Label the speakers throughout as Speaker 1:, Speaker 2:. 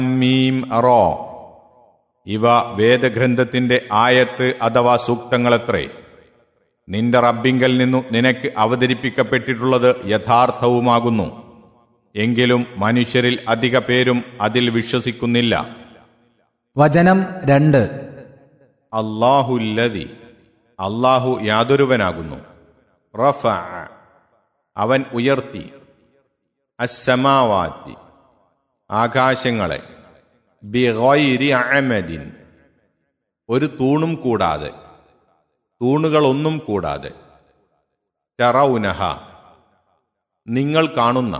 Speaker 1: മീം arrow ഇവ വേദഗ്രന്ഥത്തിന്റെ ആയത്ത് അഥവാ സൂക്തങ്ങളത്രേ നിന്റെ റബ്ബിങ്കൽ നിന്നു നിനക്ക് അവതരിപ്പിക്കപ്പെട്ടിട്ടുള്ളത് യഥാർത്ഥവുമാകുന്നു എങ്കിലും മനുഷ്യരിൽ അധിക പേരും അതിൽ വിശ്വസിക്കുന്നില്ല
Speaker 2: വചനം രണ്ട്
Speaker 1: അള്ളാഹുല്ലതി അള്ളാഹു യാതൊരുവനാകുന്നു റഫ അവൻ ഉയർത്തി അസ്സമാവാത്തി ആകാശങ്ങളെ ബിഗൈരി അമദിൻ ഒരു തൂണും കൂടാതെ തൂണുകളൊന്നും കൂടാതെ ചറൗനഹ നിങ്ങൾ കാണുന്ന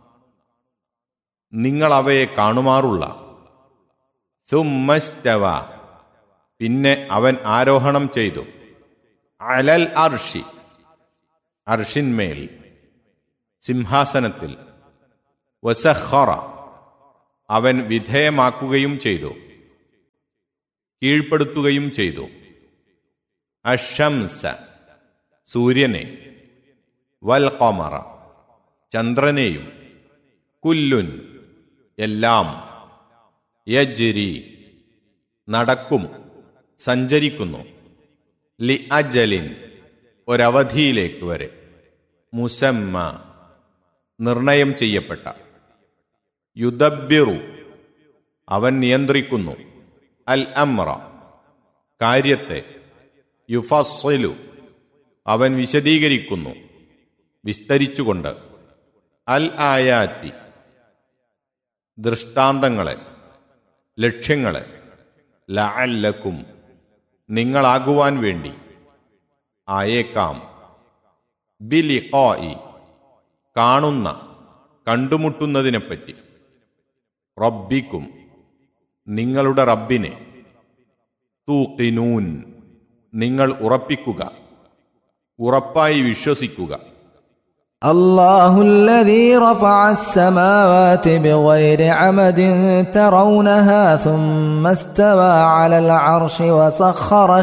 Speaker 1: നിങ്ങൾ അവയെ കാണുമാറുള്ള സുമ്മസ്തവ പിന്നെ അവൻ ആരോഹണം ചെയ്തു അലൽ അർഷി അർഷിന്മേൽ സിംഹാസനത്തിൽ വസഖറ അവൻ വിധേയമാക്കുകയും ചെയ്തു കീഴ്പ്പെടുത്തുകയും ചെയ്തു അഷംസ സൂര്യനെ വൽ കൊമറ ചന്ദ്രനെയും കുല്ലുൻ എല്ലാം യജ്രി നടക്കും സഞ്ചരിക്കുന്നു ലി അജലിൻ ഒരവധിയിലേക്ക് വരെ മുസമ്മ നിർണയം ചെയ്യപ്പെട്ട യുദബിറു അവൻ നിയന്ത്രിക്കുന്നു അൽ അമ്ര കാര്യത്തെ യുഫസ്സലു അവൻ വിശദീകരിക്കുന്നു വിസ്തരിച്ചുകൊണ്ട് അൽ ആയാത്തി ദൃഷ്ടാന്തങ്ങളെ ലക്ഷ്യങ്ങളെ ലഅല്ലക്കും നിങ്ങളാകുവാൻ വേണ്ടി ആയേക്കാം ബിലിഖായി കാണുന്ന കണ്ടുമുട്ടുന്നതിനെപ്പറ്റി റബ്ബിക്കും നിങ്ങളുടെ റബ്ബിനെ തൂക്കിനൂൻ നിങ്ങൾ ഉറപ്പിക്കുക ഉറപ്പായി വിശ്വസിക്കുക
Speaker 2: الله الذي رفع السماوات بغير عمد ترونها ثم استوى على العرش وسخر